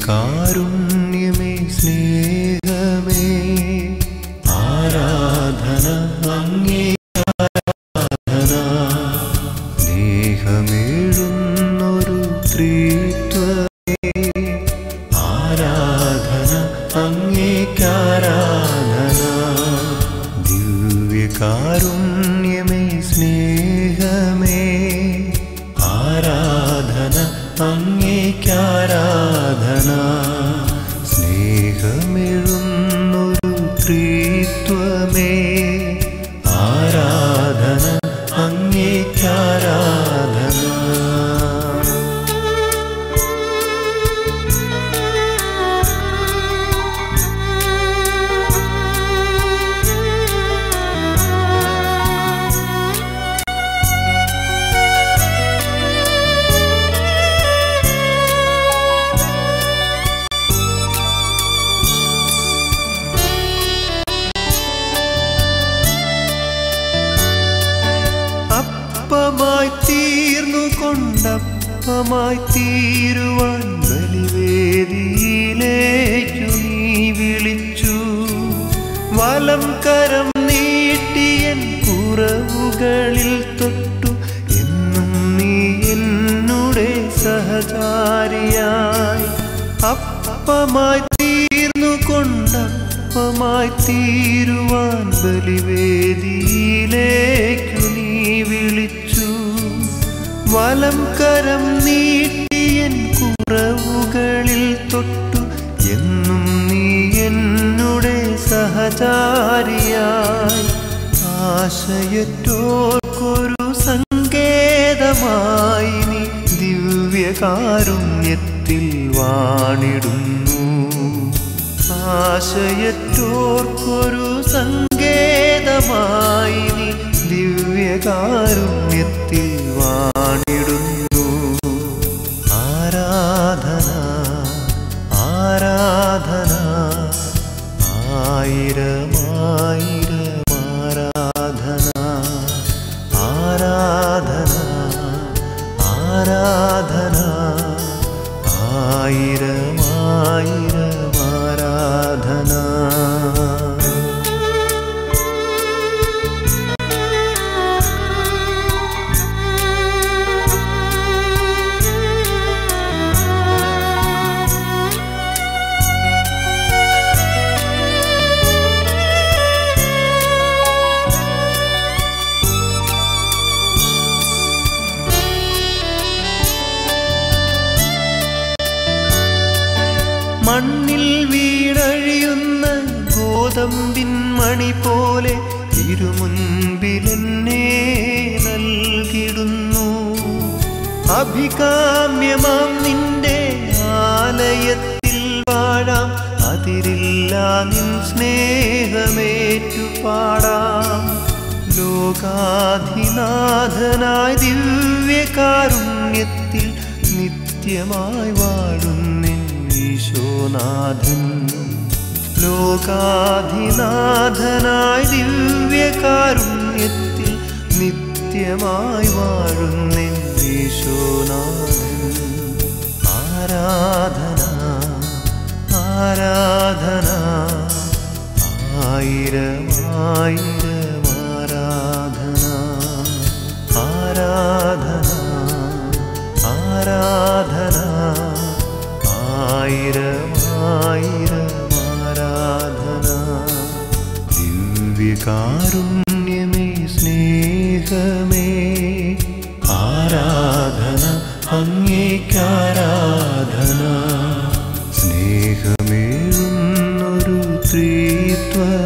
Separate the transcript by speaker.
Speaker 1: ദിവ്യകാരുണ്യമേ സ്നേഹമേ ആരാധന അങ്ങേ ആരാധന സ്നേഹമേഴുന്നൊരു ത്രിത്വമേ ആരാധന അങ്ങേക്കാരാധന ദിവ്യകാരുണ്യമേ സ്നേഹമേ ആരാധന അങ്ങേക്കാരാധന സ്നേഹമെഴുന്നൊരു ത്രിത്വമേ ആരാധന അങ്ങേക്കാരാധന അപ്പമായി തീർന്നു കൊണ്ടപ്പമായി തീരുവാൻ ബലിവേദിയിലേക്കു നീ വിളിച്ചു വലം കരം നീട്ടിയൻ കുറവുകളിൽ തൊട്ടു എന്നും നീ എന്നുടെ സഹചാരിയായി അപ്പമായി തീർന്നു കൊണ്ടപ്പമായി തീരുവാൻ ബലിവേദിയിലേക്കു നീ വിളിച്ചു വലം കരം നീട്ടിയൻ കുറവുകളിൽ തൊട്ടു എന്നും നീ എന്നുടെ സഹചാരിയായി ആശയറ്റോർക്കൊരു സങ്കേതമായി നീ ദിവ്യകാരുണ്യത്തിൽ വാണിടുന്നു ആശയറ്റോർക്കൊരു സങ്കേതമായി നീ ദിവ്യകാരുണ്യത്തിൽ വാണിടുന്നു ആരാധന ആരാധന ആയിരമായിരം ആരാധന ആരാധന ആരാധന ആയിരമായിരം ആരാധന മണ്ണിൽ വീണഴിയുന്ന ഗോതമ്പിൻ മണി പോലെ തിരുമുൻപിലെന്നെ നൽകിടുന്നു അഭികാമ്യമാം നിന്റെ ആലയത്തിൽ വാഴാം അതിരില്ല നിൻ സ്നേഹമേറ്റു പാടാം ലോകാധിനാഥനായ ദിവ്യകാരുണ്യത്തിൽ നിത്യമായി വാഴുന്നിൻ ഈശോനാഥൻ ലോകാധിനാഥനായ ദിവ്യകാരുണ്യത്തിൽ നിത്യമായി വാഴുന്നിൻ ഈശോനാഥൻ ആരാധന ആരാധന ആയിരം ആയിരം ആരാധന ആരാധന ആരാധന ആയിരം ആയിരം ആരാധന ദിവ്യകാരുണ്യമേ സ്നേഹമേ ആരാധന അങ്ങേക്കാരാധന സ്നേഹമേഴുന്നൊരു ത്രിത്വ